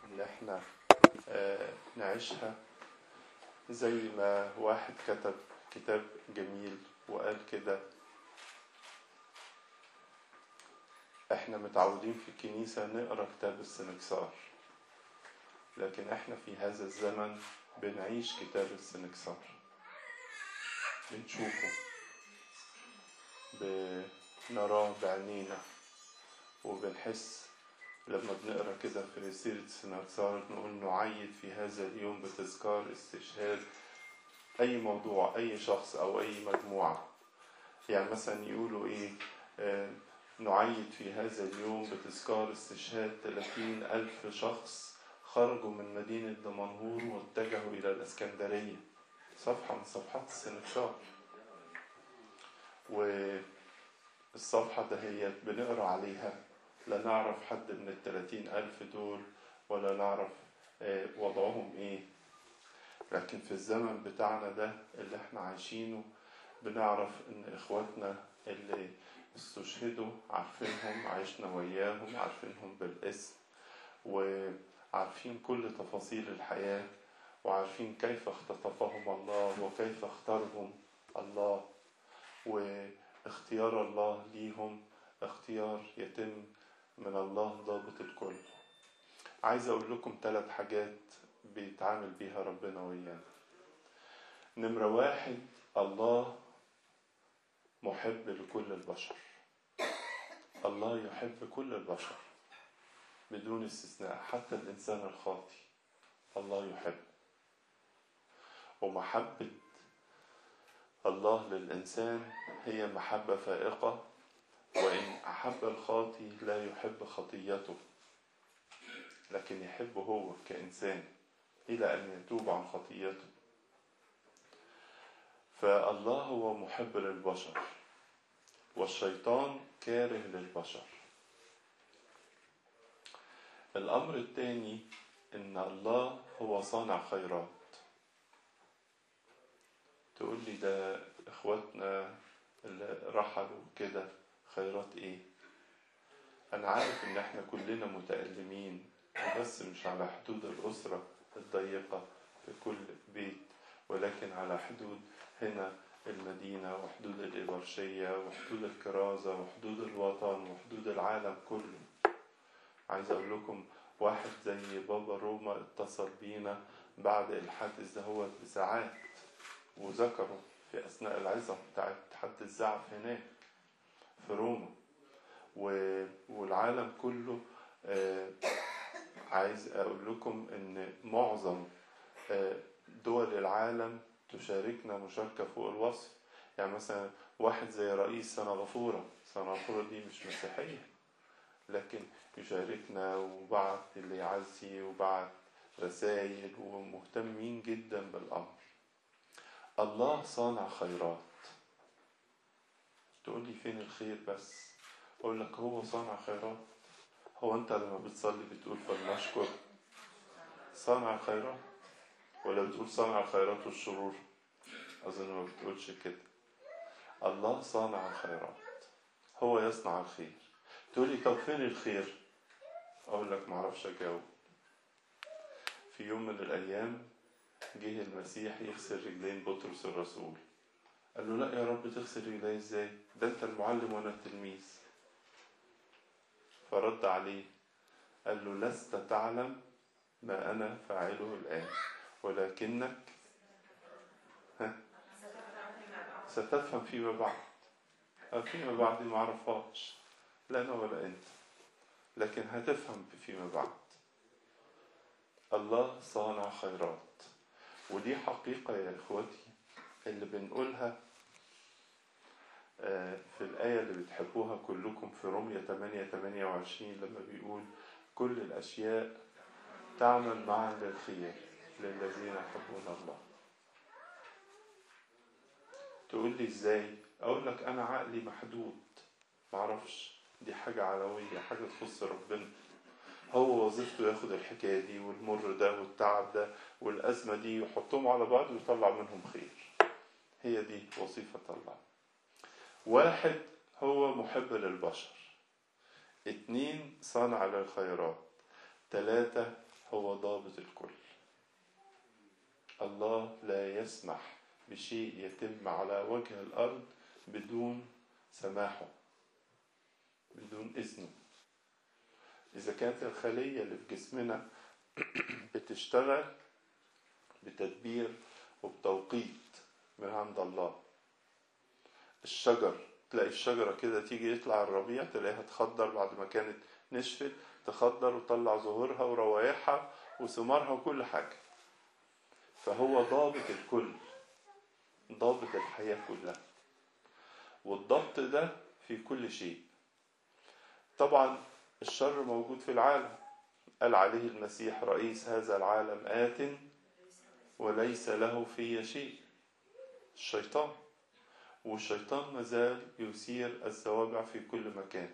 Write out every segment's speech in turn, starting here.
اللي احنا آه، نعيشها زي ما واحد كتب كتاب جميل وقال كده احنا متعودين في الكنيسة نقرا كتاب السنكسار لكن احنا في هذا الزمن بنعيش كتاب السنكسار بنشوفه بنراه بعينينا وبنحس لما بنقرا كده في سيرة السنكسار نقول نعيد في هذا اليوم بتذكار استشهاد أي موضوع أي شخص أو أي مجموعة يعني مثلا يقولوا إيه آه نعيد في هذا اليوم بتذكار استشهاد 30 ألف شخص خرجوا من مدينة دمنهور واتجهوا إلى الإسكندرية صفحة من صفحات السنكسار والصفحة دهيت بنقرا عليها لا نعرف حد من التلاتين ألف دول ولا نعرف وضعهم إيه لكن في الزمن بتاعنا ده اللي احنا عايشينه بنعرف إن إخواتنا اللي استشهدوا عارفينهم عشنا وياهم عارفينهم بالاسم وعارفين كل تفاصيل الحياة وعارفين كيف اختطفهم الله وكيف اختارهم الله واختيار الله ليهم اختيار يتم من الله ضابط الكل عايز اقول لكم ثلاث حاجات بيتعامل بيها ربنا ويانا نمرة واحد الله محب لكل البشر الله يحب كل البشر بدون استثناء حتى الإنسان الخاطي الله يحب ومحبة الله للإنسان هي محبة فائقة وإن أحب الخاطي لا يحب خطيته لكن يحب هو كإنسان إلى أن يتوب عن خطيته فالله هو محب للبشر والشيطان كاره للبشر الأمر الثاني إن الله هو صانع خيرات تقول لي ده إخواتنا اللي رحلوا كده خيرات إيه أنا عارف إن إحنا كلنا متألمين بس مش على حدود الأسرة الضيقة في كل بيت ولكن على حدود هنا المدينة وحدود الإبرشية وحدود الكرازة وحدود الوطن وحدود العالم كله عايز أقول لكم واحد زي بابا روما اتصل بينا بعد الحادث ده هو بساعات وذكره في أثناء العظة بتاعت حد الزعف هناك في روما والعالم كله عايز أقول لكم إن معظم دول العالم تشاركنا مشاركة فوق الوصف يعني مثلا واحد زي رئيس سنغافورة سنغافورة دي مش مسيحية لكن يشاركنا وبعت اللي يعزي وبعت رسائل ومهتمين جدا بالأمر الله صانع خيرات تقول لي فين الخير بس أقول لك هو صانع خيرات هو أنت لما بتصلي بتقول فلنشكر صانع خيرات ولا بتقول صانع الخيرات والشرور أظن ما بتقولش كده الله صانع الخيرات هو يصنع الخير تقولي طب فين الخير أقول لك معرفش أجاوب في يوم من الأيام جه المسيح يغسل رجلين بطرس الرسول قال له لا يا رب تغسل رجلي ازاي ده انت المعلم وانا التلميذ فرد عليه قال له لست تعلم ما انا فاعله الان ولكنك ها ستفهم فيما بعد فيما بعد ما اعرفهاش لا انا ولا انت لكن هتفهم فيما بعد الله صانع خيرات ودي حقيقة يا إخوتي اللي بنقولها في الآية اللي بتحبوها كلكم في رمية 8 28 لما بيقول كل الأشياء تعمل معا للخير للذين يحبون الله تقول لي ازاي اقول لك انا عقلي محدود معرفش دي حاجة علوية حاجة تخص ربنا هو وظيفته ياخد الحكاية دي والمر ده والتعب ده والأزمة دي ويحطهم على بعض ويطلع منهم خير هي دي وظيفة الله واحد هو محب للبشر اتنين صانع للخيرات تلاتة هو ضابط الكل الله لا يسمح بشيء يتم على وجه الأرض بدون سماحه بدون إذنه إذا كانت الخلية اللي في جسمنا بتشتغل بتدبير وبتوقيت من عند الله الشجر تلاقي الشجرة كده تيجي يطلع الربيع تلاقيها تخضر بعد ما كانت نشفت تخضر وتطلع زهورها وروايحها وثمارها وكل حاجة فهو ضابط الكل ضابط الحياة كلها والضبط ده في كل شيء طبعا الشر موجود في العالم قال عليه المسيح رئيس هذا العالم آت وليس له في شيء الشيطان والشيطان مازال يثير الزوابع في كل مكان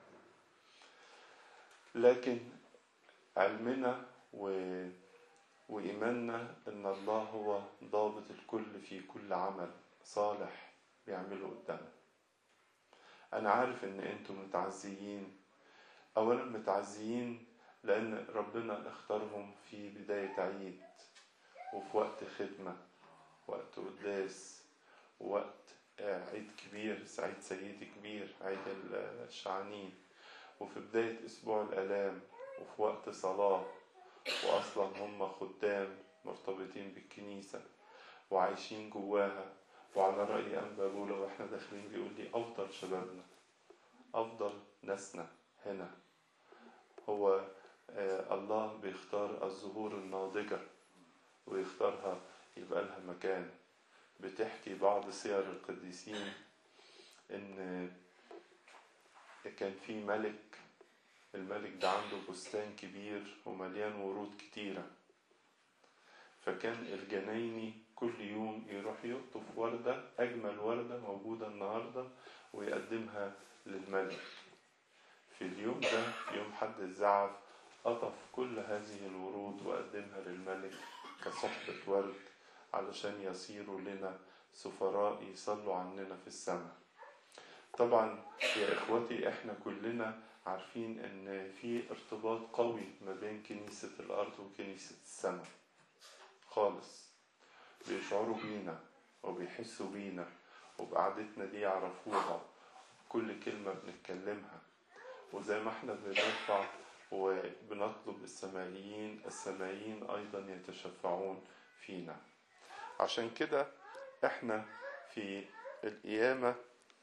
لكن علمنا و... وإيماننا إن الله هو ضابط الكل في كل عمل صالح بيعمله قدامنا أنا عارف إن أنتم متعزيين أولا متعزيين لأن ربنا اختارهم في بداية عيد وفي وقت خدمة وقت قداس وقت عيد كبير عيد سيدي كبير عيد الشعانين وفي بداية أسبوع الآلام وفي وقت صلاة وأصلا هم خدام مرتبطين بالكنيسة وعايشين جواها وعلى رأي أنبا بولا وإحنا داخلين بيقول لي أفضل شبابنا أفضل ناسنا هنا هو آه الله بيختار الزهور الناضجة ويختارها يبقى لها مكان بتحكي بعض سير القديسين إن كان في ملك الملك ده عنده بستان كبير ومليان ورود كتيرة فكان الجنايني كل يوم يروح يقطف وردة أجمل وردة موجودة النهاردة ويقدمها للملك في اليوم ده يوم حد الزعف قطف كل هذه الورود وقدمها للملك كصحبة ورد علشان يصيروا لنا سفراء يصلوا عننا في السماء طبعا يا اخوتي احنا كلنا عارفين ان في ارتباط قوي ما بين كنيسة الارض وكنيسة السماء خالص بيشعروا بينا وبيحسوا بينا وبقعدتنا دي يعرفوها كل كلمة بنتكلمها وزي ما احنا بنرفع وبنطلب السمائيين السمائيين أيضا يتشفعون فينا عشان كده احنا في القيامة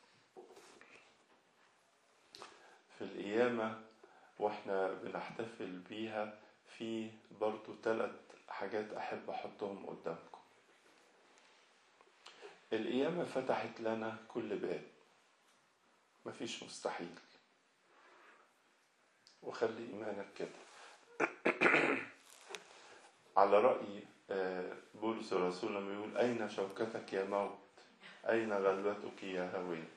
في القيامة واحنا بنحتفل بيها في برضو ثلاث حاجات أحب أحطهم قدامكم القيامة فتحت لنا كل باب مفيش مستحيل وخلي إيمانك كده على رأي بولس الرسول لما يقول أين شوكتك يا موت أين غلبتك يا هوية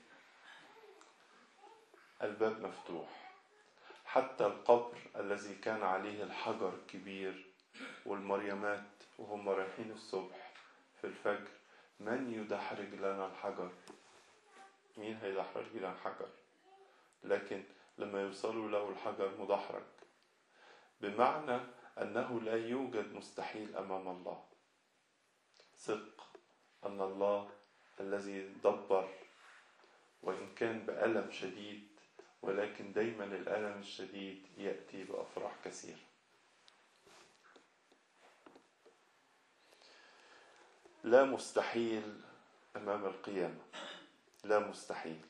الباب مفتوح حتى القبر الذي كان عليه الحجر كبير والمريمات وهم رايحين الصبح في الفجر من يدحرج لنا الحجر مين هيدحرج لنا الحجر لكن لما يوصلوا له الحجر مدحرج بمعنى أنه لا يوجد مستحيل أمام الله صدق أن الله الذي دبر وإن كان بألم شديد ولكن دايما الألم الشديد يأتي بأفراح كثيرة لا مستحيل أمام القيامة لا مستحيل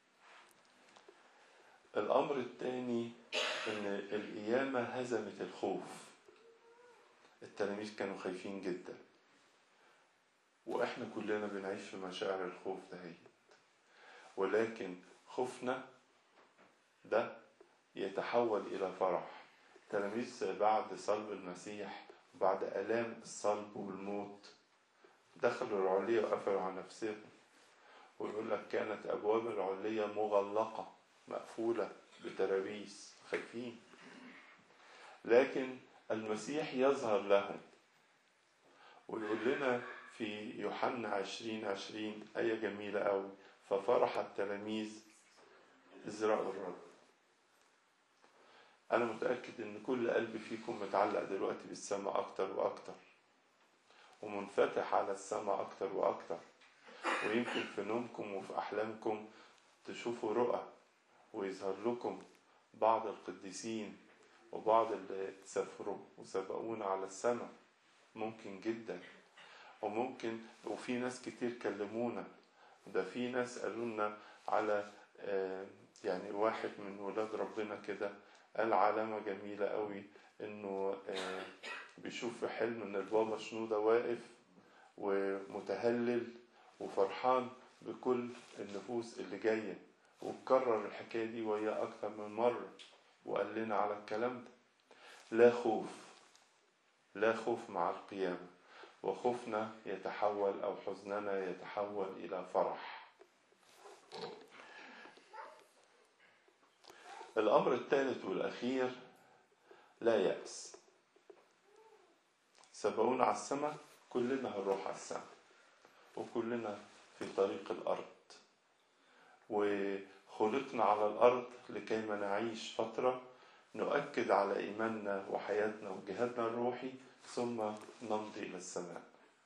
الأمر الثاني أن القيامة هزمت الخوف التلاميذ كانوا خايفين جدا وإحنا كلنا بنعيش في مشاعر الخوف دهيت ولكن خوفنا ده يتحول إلى فرح التلاميذ بعد صلب المسيح بعد آلام الصلب والموت دخلوا العلية وقفلوا على نفسهم ويقول لك كانت أبواب العلية مغلقة مقفولة بترابيس خايفين لكن المسيح يظهر لهم ويقول لنا في يوحنا عشرين عشرين آية جميلة أوي ففرح التلاميذ ازرعوا الرب أنا متأكد إن كل قلب فيكم متعلق دلوقتي بالسماء أكتر وأكتر ومنفتح على السماء أكتر وأكتر ويمكن في نومكم وفي أحلامكم تشوفوا رؤى ويظهر لكم بعض القديسين وبعض اللي سافروا وسبقونا على السماء ممكن جدا وممكن وفي ناس كتير كلمونا ده في ناس قالوا لنا على يعني واحد من ولاد ربنا كده قال علامة جميلة قوي انه بيشوف في حلم ان البابا شنودة واقف ومتهلل وفرحان بكل النفوس اللي جاية وكرر الحكاية دي وياه أكتر من مرة وقال لنا على الكلام ده لا خوف لا خوف مع القيامة وخوفنا يتحول أو حزننا يتحول إلى فرح الأمر الثالث والأخير لا يأس سبقونا على السماء كلنا هنروح على السماء وكلنا في طريق الأرض وخلقنا على الأرض لكي ما نعيش فترة نؤكد على إيماننا وحياتنا وجهادنا الروحي ثم نمضي إلى السماء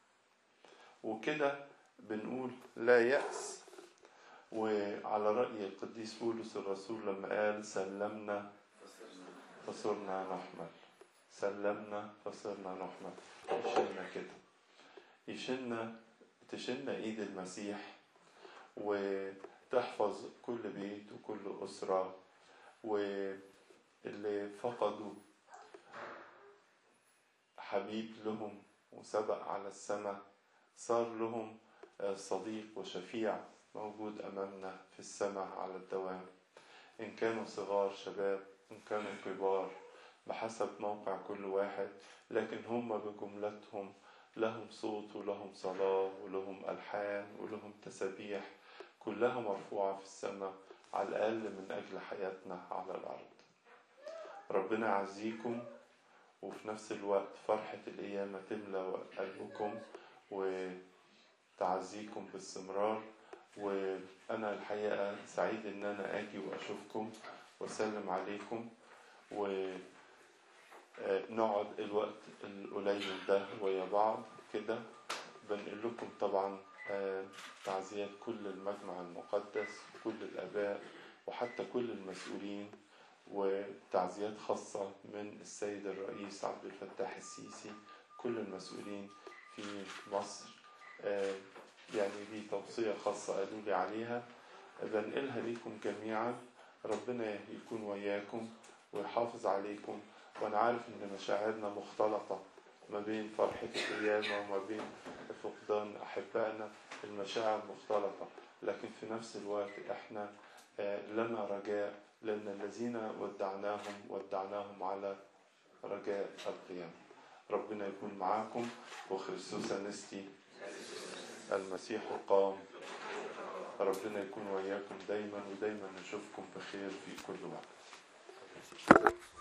وكده بنقول لا يأس وعلى رأي القديس بولس الرسول لما قال سلمنا فصرنا نحمل سلمنا فصرنا نحمل يشلنا كده يشلنا تشلنا ايد المسيح وتحفظ كل بيت وكل أسرة واللي فقدوا حبيب لهم وسبق على السماء صار لهم صديق وشفيع موجود أمامنا في السماء على الدوام إن كانوا صغار شباب إن كانوا كبار بحسب موقع كل واحد لكن هم بجملتهم لهم صوت ولهم صلاة ولهم ألحان ولهم تسابيح كلها مرفوعة في السماء على الأقل من أجل حياتنا على الأرض ربنا يعزيكم وفي نفس الوقت فرحة القيامة تملى قلبكم وتعزيكم باستمرار وأنا الحقيقة سعيد إن أنا أجي وأشوفكم وأسلم عليكم ونقعد الوقت القليل ده ويا بعض كده بنقل لكم طبعا تعزيات كل المجمع المقدس كل الآباء وحتى كل المسؤولين وتعزيات خاصة من السيد الرئيس عبد الفتاح السيسي كل المسؤولين في مصر يعني دي توصية خاصة قالوا لي عليها بنقلها ليكم جميعا ربنا يكون وياكم ويحافظ عليكم وأنا عارف إن مشاعرنا مختلطة ما بين فرحة القيامة وما بين فقدان أحبائنا المشاعر مختلطة لكن في نفس الوقت إحنا لنا رجاء لأن الذين ودعناهم ودعناهم على رجاء القيامة ربنا يكون معاكم وخريستوس أنستي المسيح قام ربنا يكون وياكم دايما ودايما نشوفكم بخير في كل وقت